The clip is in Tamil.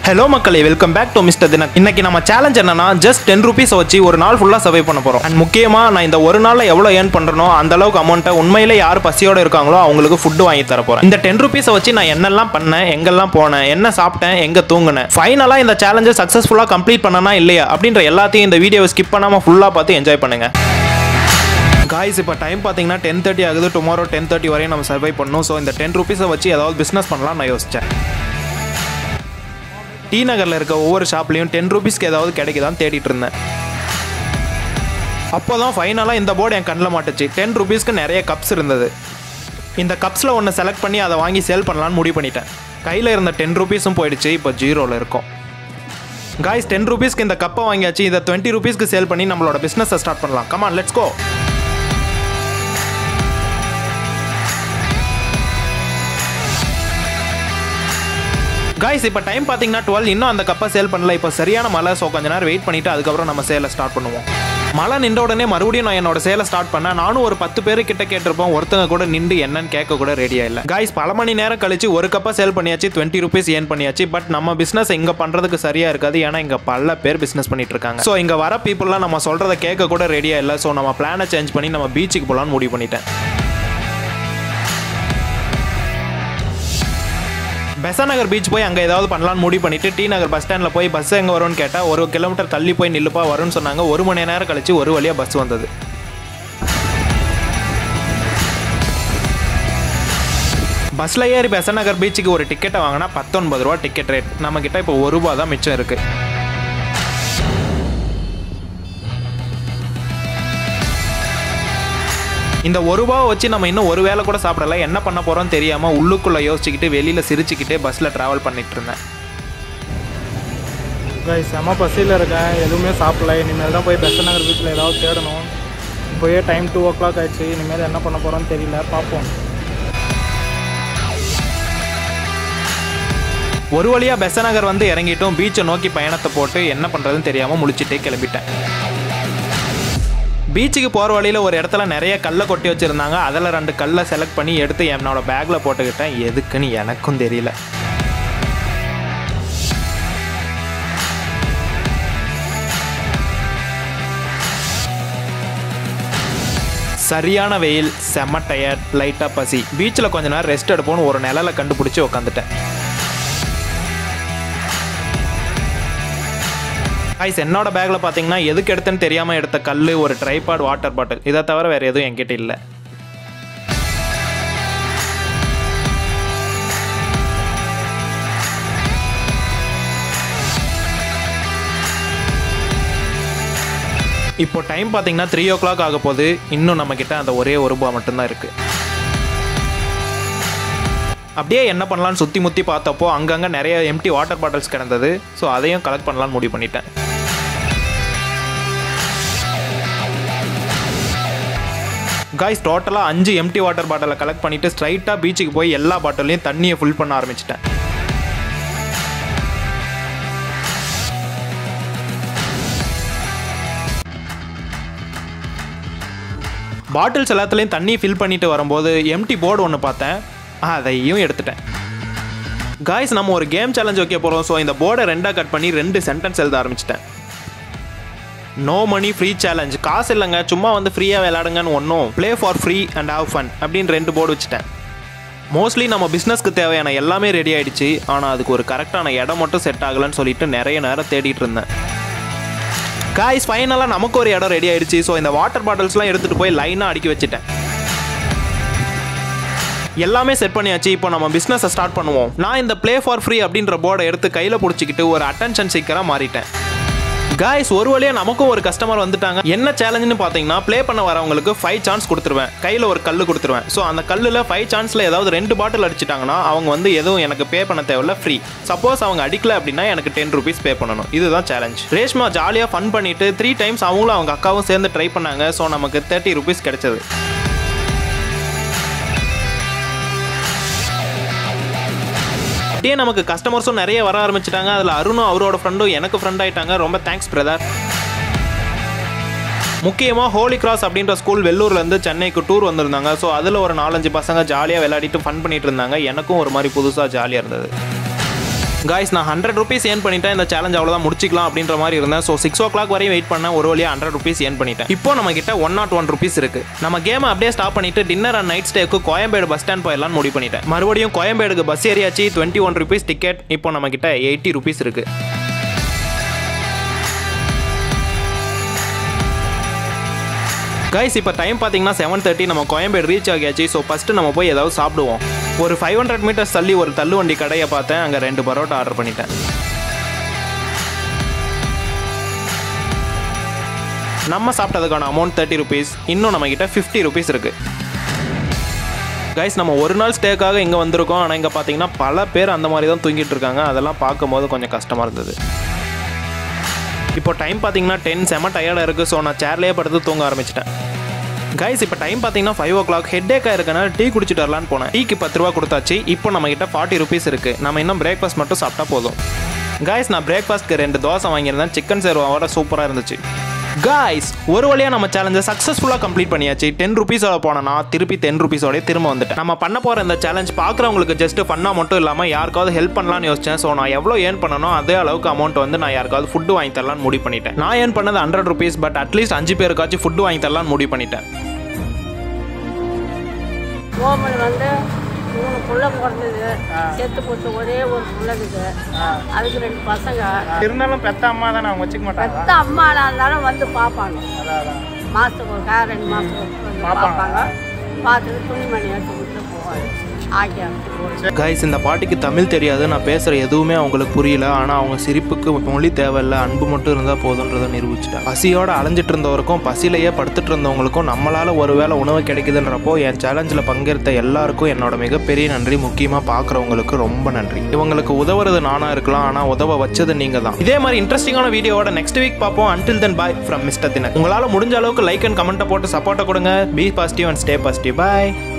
ஹலோ மக்களே வெல்கம் பேக் டு மிஸ்டர் தினக் இன்னைக்கு நம்ம சேலஞ்ச் என்னன்னா ஜஸ்ட் டென் ருபீஸ் வச்சு ஒரு நாள் ஃபுல்லாக சர்வை பண்ண போகிறோம் அண்ட் முக்கியமாக நான் இந்த ஒரு நாளில் எவ்வளோ ஏர்ன் பண்ணுறனோ அந்த அளவுக்கு அமௌண்ட்டை உண்மையிலே யார் பசியோட இருக்காங்களோ அவங்களுக்கு ஃபுட்டு வாங்கி தர போகிறேன் இந்த டென் ருபீஸை வச்சு நான் என்னெல்லாம் பண்ணேன் எங்கெல்லாம் போனேன் என்ன சாப்பிட்டேன் எங்கே தூங்கினேன் ஃபைனலாக இந்த சேலஞ்சை சக்ஸஸ்ஃபுல்லாக கம்ப்ளீட் பண்ணனா இல்லையா அப்படின்ற எல்லாத்தையும் இந்த வீடியோவை ஸ்கிப் பண்ணாமல் ஃபுல்லாக பார்த்து என்ஜாய் பண்ணுங்க காய்ஸ் இப்போ டைம் பார்த்தீங்கன்னா டென் தேர்ட்டி ஆகுது டுமாரோ டென் தேர்ட்டி வரையும் நம்ம சர்வை பண்ணணும் ஸோ இந்த டென் ருபீஸை வச்சு ஏதாவது பிஸ்னஸ் பண்ணலாம் நான் யோசித்தேன் டி நகரில் இருக்க ஒவ்வொரு ஷாப்லேயும் டென் ருபீஸ்க்கு ஏதாவது கிடைக்குதான்னு தேடிட்டு இருந்தேன் அப்போ தான் ஃபைனலாக இந்த போர்டு என் கண்ணில் மாட்டுச்சு டென் ருபீஸ்க்கு நிறைய கப்ஸ் இருந்தது இந்த கப்ஸில் ஒன்று செலக்ட் பண்ணி அதை வாங்கி சேல் பண்ணலான்னு முடிவு பண்ணிட்டேன் கையில் இருந்த டென் ருபீஸும் போயிடுச்சு இப்போ ஜீரோவில் இருக்கும் காய்ஸ் டென் ருபீஸ்க்கு இந்த கப்பை வாங்கியாச்சு இதை டுவெண்ட்டி ருபீஸ்க்கு சேல் பண்ணி நம்மளோட பிஸ்னஸை ஸ்டார்ட் பண்ணலாம் கமான் லெட்ஸ் கோ காய்ஸ் இப்போ டைம் பார்த்தீங்கன்னா டுவெல் இன்னும் அந்த கப்பை சேல் பண்ணல இப்போ சரியான மழை ஸோ கொஞ்ச நேரம் வெயிட் பண்ணிட்டு அதுக்கப்புறம் நம்ம சேலை ஸ்டார்ட் பண்ணுவோம் மழை நின்ற உடனே மறுபடியும் நான் என்னோட சேலை ஸ்டார்ட் பண்ணேன் நானும் ஒரு பத்து பேர் கிட்ட கேட்டிருப்போம் ஒருத்தங்க கூட நின்று என்னன்னு கேட்க கூட ரெடியா இல்லை காய்ஸ் பல மணி நேரம் கழிச்சு ஒரு கப்பை சேல் பண்ணியாச்சு டுவெண்ட்டி ருபீஸ் ஏர்ன் பண்ணியாச்சு பட் நம்ம பிஸ்னஸ் இங்கே பண்ணுறதுக்கு சரியா இருக்காது ஏன்னா இங்கே பல பேர் பிஸ்னஸ் பண்ணிட்டு இருக்காங்க ஸோ இங்கே வர பீப்புளெலாம் நம்ம சொல்கிறத கேட்க கூட ரெடியா இல்லை ஸோ நம்ம பிளானை சேஞ்ச் பண்ணி நம்ம பீச்சுக்கு போகலான்னு முடிவு பண்ணிட்டேன் பெசநகர் பீச் போய் அங்கே ஏதாவது பண்ணலாம்னு முடிவு பண்ணிட்டு டி நகர் பஸ் ஸ்டாண்டில் போய் பஸ் எங்கே வரும்னு கேட்டால் ஒரு கிலோமீட்டர் தள்ளி போய் நில்லுப்பா வரும்னு சொன்னாங்க ஒரு மணி நேரம் கழிச்சு ஒரு வழியாக பஸ் வந்தது பஸ்ஸில் ஏறி பெசநகர் பீச்சுக்கு ஒரு டிக்கெட்டை வாங்கினா பத்தொன்பது ரூபா டிக்கெட் ரேட் நம்மக்கிட்ட இப்போ ஒரு ரூபா தான் மிச்சம் இருக்குது இந்த ஒரு ரூபாவை வச்சு நம்ம இன்னும் ஒரு வேளை கூட சாப்பிடல என்ன பண்ண போகிறோம் தெரியாமல் உள்ளுக்குள்ளே யோசிச்சுக்கிட்டு வெளியில் சிரிச்சுக்கிட்டே பஸ்ஸில் ட்ராவல் பண்ணிட்டு இருந்தேன் கைஸ் செம பசியில் இருக்கேன் எதுவுமே சாப்பிடல இனிமேல் தான் போய் பெஸ்ட் நகர் பீச்சில் ஏதாவது தேடணும் இப்போயே டைம் டூ ஓ கிளாக் ஆயிடுச்சு இனிமேல் என்ன பண்ண போகிறோன்னு தெரியல பார்ப்போம் ஒரு வழியாக பெசநகர் வந்து இறங்கிட்டும் பீச்சை நோக்கி பயணத்தை போட்டு என்ன பண்ணுறதுன்னு தெரியாமல் முழிச்சிட்டே கிளம்பிட்டேன் பீச்சுக்கு போகிற வழியில் ஒரு இடத்துல நிறைய கல்லை கொட்டி வச்சுருந்தாங்க அதில் ரெண்டு கல்லை செலக்ட் பண்ணி எடுத்து என்னோட பேக்கில் போட்டுக்கிட்டேன் எதுக்குன்னு எனக்கும் தெரியல சரியான வெயில் செம்ம டயர்ட் லைட்டாக பசி பீச்சில் கொஞ்ச நேரம் ரெஸ்ட் எடுப்போம்னு ஒரு நிழலை கண்டுபிடிச்சி உட்காந்துட்டேன் ஐஸ் என்னோட பேக்கில் பார்த்தீங்கன்னா எதுக்கு எடுத்தேன்னு தெரியாமல் எடுத்த கல் ஒரு ட்ரைபாட் வாட்டர் பாட்டில் இதை தவிர வேறு எதுவும் என்கிட்ட இல்லை இப்போ டைம் பார்த்தீங்கன்னா த்ரீ ஓ கிளாக் ஆக போகுது இன்னும் நம்மக்கிட்ட அந்த ஒரே ஒரு ரூபா மட்டும்தான் இருக்குது அப்படியே என்ன பண்ணலான்னு சுற்றி முற்றி பார்த்தப்போ அங்கங்கே நிறைய எம்டி வாட்டர் பாட்டில்ஸ் கிடந்தது ஸோ அதையும் கலெக்ட் பண்ணலான்னு முடிவு பண்ணிட்டேன் காய்ஸ் டோட்டலாக அஞ்சு எம்டி வாட்டர் பாட்டிலை கலெக்ட் பண்ணிவிட்டு ஸ்ட்ரைட்டாக பீச்சுக்கு போய் எல்லா பாட்டிலையும் தண்ணியை ஃபுல் பண்ண ஆரம்பிச்சிட்டேன் பாட்டில்ஸ் எல்லாத்துலேயும் தண்ணி ஃபில் பண்ணிட்டு வரும்போது எம்டி போர்டு ஒன்று பார்த்தேன் அதையும் எடுத்துட்டேன் காய்ஸ் நம்ம ஒரு கேம் சேலஞ்ச் வைக்க போகிறோம் ஸோ இந்த போர்டை ரெண்டாக கட் பண்ணி ரெண்டு சென்டென்ஸ் எழுத ஆரம்பிச்சிட்டேன் நோ மணி ஃப்ரீ சேலஞ்ச் காசு இல்லைங்க சும்மா வந்து ஃப்ரீயாக விளையாடுங்கன்னு ஒன்றும் play for free and have fun அப்படின்னு ரெண்டு போர்டு வச்சுட்டேன் மோஸ்ட்லி நம்ம பிஸ்னஸ்க்கு தேவையான எல்லாமே ரெடி ஆயிடுச்சு ஆனால் அதுக்கு ஒரு கரெக்டான இடம் மட்டும் செட் ஆகலைன்னு சொல்லிட்டு நிறைய நேரம் தேடிட்டு இருந்தேன் காய்ஸ் ஃபைனலாக நமக்கு ஒரு இடம் ரெடி ஆயிடுச்சு ஸோ இந்த வாட்டர் பாட்டில்ஸ்லாம் எடுத்துகிட்டு போய் லைனாக அடுக்கி வச்சுட்டேன் எல்லாமே செட் பண்ணியாச்சு இப்போ நம்ம பிஸ்னஸை ஸ்டார்ட் பண்ணுவோம் நான் இந்த ப்ளே ஃபார் ஃப்ரீ அப்படின்ற போர்டை எடுத்து கையில் பிடிச்சிக்கிட்டு ஒரு அட்டென்ஷன் சீக்கராக மாறிட்டேன் காய்ஸ் ஒரு வழியாக நமக்கும் ஒரு கஸ்டமர் வந்துட்டாங்க என்ன சேலஞ்சுன்னு பார்த்தீங்கன்னா ப்ளே பண்ண வரவங்களுக்கு ஃபைவ் சான்ஸ் கொடுத்துருவேன் கையில் ஒரு கல் கொடுத்துருவேன் ஸோ அந்த கல்லில் ஃபைவ் சான்ஸில் ஏதாவது ரெண்டு பாட்டில் அடிச்சிட்டாங்கன்னா அவங்க வந்து எதுவும் எனக்கு பே பண்ண தேவையில்ல ஃப்ரீ சப்போஸ் அவங்க அடிக்கல அப்படின்னா எனக்கு டென் ருபீஸ் பே பண்ணணும் இதுதான் சேலஞ்ச் ரேஷ்மா ஜாலியாக ஃபன் பண்ணிட்டு த்ரீ டைம்ஸ் அவங்களும் அவங்க அக்காவும் சேர்ந்து ட்ரை பண்ணாங்க ஸோ நமக்கு தேர்ட்டி ருபீஸ் கிடைச்சது அப்படியே நமக்கு கஸ்டமர்ஸும் நிறைய வர ஆரம்பிச்சிட்டாங்க அதில் அருணும் அவரோட ஃப்ரெண்டும் எனக்கு ஃப்ரெண்ட் ஆயிட்டாங்க ரொம்ப தேங்க்ஸ் பிரதர் முக்கியமாக ஹோலி கிராஸ் அப்படின்ற ஸ்கூல் வெள்ளூர்லேருந்து சென்னைக்கு டூர் வந்திருந்தாங்க ஸோ அதில் ஒரு நாலஞ்சு பசங்க ஜாலியாக விளையாடிட்டு ஃபன் பண்ணிட்டு இருந்தாங்க எனக்கும் ஒரு மாதிரி புதுசாக ஜாலியாக இருந்தது காய்ஸ் நான் ஹண்ட்ரட் ருபீஸ் ஏர்ன் பண்ணிட்டேன் இந்த சேலஞ்ச் அவ்வளோதான் முடிச்சிக்கலாம் அப்படின்ற மாதிரி இருந்தேன் ஸோ சிக்ஸ் ஓ கிளாக் வரையும் வெயிட் பண்ண ஒரு வழியாக ஹண்ட்ரட் ருபீஸ் ஏர்ன் பண்ணிட்டேன் இப்போ நம்ம கிட்ட ஒன் நாட் ஒன் ருபீஸ் இருக்கு நம்ம கேமை அப்படியே ஸ்டாப் பண்ணிட்டு டின்னர் அண்ட் நைட் ஸ்டேக்கு கோயம்பேடு பஸ் ஸ்டாண்ட் போயிடலாம் முடிவு பண்ணிட்டேன் மறுபடியும் கோயம்பேடுக்கு பஸ் ஏரியாச்சு டுவெண்ட்டி ஒன் ருபீஸ் டிக்கெட் இப்போ நம்ம கிட்ட எயிட்டி ருபீஸ் இருக்கு கைஸ் இப்போ டைம் பார்த்தீங்கன்னா செவன் தேர்ட்டி நம்ம கோயம்பேடு ரீச் ஆகியாச்சு ஸோ ஃபஸ்ட்டு நம்ம போய் ஏதாவது சாப்பிடுவோம் ஒரு ஃபைவ் ஹண்ட்ரட் மீட்டர்ஸ் தள்ளி ஒரு தள்ளுவண்டி கடையை பார்த்தேன் அங்கே ரெண்டு பரோட்டா ஆர்டர் பண்ணிட்டேன் நம்ம சாப்பிட்டதுக்கான அமௌண்ட் தேர்ட்டி ருபீஸ் இன்னும் நம்மக்கிட்ட ஃபிஃப்டி ருபீஸ் இருக்குது கைஸ் நம்ம ஒரு நாள் ஸ்டேக்காக இங்கே வந்திருக்கோம் ஆனால் இங்கே பார்த்தீங்கன்னா பல பேர் அந்த மாதிரி தான் தூங்கிட்டு இருக்காங்க அதெல்லாம் பார்க்கும்போது கொஞ்சம் கஷ்டமாக இருந்தது இப்போ டைம் பார்த்தீங்கன்னா டென் செம டயர்டாக இருக்குது ஸோ நான் சேர்லேயே படுத்து தூங்க ஆரம்பிச்சிட்டேன் கைஸ் இப்போ டைம் பார்த்தீங்கன்னா ஃபைவ் ஓ கிளாக் ஹெட்டேக்காக இருக்கனால டீ குடிச்சிட்டு வரலான்னு போனேன் டீக்கு பத்து ரூபா கொடுத்தாச்சு இப்போ நம்ம கிட்ட ஃபார்ட்டி ருபீஸ் இருக்குது நம்ம இன்னும் பிரேக்ஃபாஸ்ட் மட்டும் சாப்பிட்டா போதும் கைஸ் நான் பிரேக்ஃபாஸ்ட்க்கு ரெண்டு தோசை வாங்கியிருந்தேன் சிக்கன் சேர்வாவோட சூப்பராக இருந்துச்சு காய்ஸ் ஒரு வழியாக நம்ம சேலஞ்சை சக்ஸஸ்ஃபுல்லாக கம்ப்ளீட் பண்ணியாச்சு டென் ருபீஸோட போனேன்னா திருப்பி டென் ருபீஸோட திரும்ப வந்துட்டேன் நம்ம பண்ண போகிற இந்த சேலஞ்ச் பார்க்குறவங்களுக்கு ஜஸ்ட் ஃபன்னாக மட்டும் இல்லாமல் யாருக்காவது ஹெல்ப் பண்ணலாம்னு யோசிச்சேன் ஸோ நான் எவ்வளோ ஏர்ன் பண்ணணும் அதே அளவுக்கு அமௌண்ட் வந்து நான் யாருக்காவது ஃபுட்டு வாங்கி தரலாம்னு முடிவு பண்ணிட்டேன் நான் ஏர்ன் பண்ணது ஹண்ட்ரட் ருபீஸ் பட் அட்லீஸ்ட் அஞ்சு பேருக்காச்சும் ஃபுட்டு வாங்கி தரலாம்னு முடிவு பண்ணிட்டேன் கோமல் வந்து மூணு புள்ள பிறந்தது செத்து போச்சு ஒரே ஒரு புள்ளதுக்கு அதுக்கு ரெண்டு பசங்க இருந்தாலும் பெத்த அம்மா தானே அவங்க வச்சுக்க மாட்டாங்க பெத்த அம்மாடா இருந்தாலும் வந்து பார்ப்பாங்க மாதத்துக்கு ஒருக்கா ரெண்டு மாதத்துக்கு வந்து பார்ப்பாங்க பார்த்துட்டு துணிமணி எடுத்து கொடுத்து போவாங்க ஆக்கி அனுப்பிச்சு போடுவோம் கைஸ் இந்த பாட்டுக்கு தமிழ் தெரியாது நான் பேசுகிற எதுவுமே அவங்களுக்கு புரியல ஆனால் அவங்க சிரிப்புக்கு மொழி தேவையில்ல அன்பு மட்டும் இருந்தால் போதுன்றதை நிரூபிச்சிட்டேன் பசியோட அலைஞ்சிட்டு இருந்தவருக்கும் பசியிலேயே படுத்துட்டு இருந்தவங்களுக்கும் நம்மளால் ஒருவேளை உணவு கிடைக்குதுன்றப்போ என் சேலஞ்சில் பங்கேற்ற எல்லாருக்கும் என்னோட மிகப்பெரிய நன்றி முக்கியமாக பார்க்குறவங்களுக்கு ரொம்ப நன்றி இவங்களுக்கு உதவுறது நானாக இருக்கலாம் ஆனால் உதவ வச்சது நீங்கள் தான் இதே மாதிரி இன்ட்ரெஸ்டிங்கான வீடியோவோட நெக்ஸ்ட் வீக் பார்ப்போம் until then bye from mister Dinak உங்களால் முடிஞ்ச அளவுக்கு லைக் அண்ட் கமெண்ட்டை போட்டு சப்போர்ட்டை கொடுங்க be positive and stay positive bye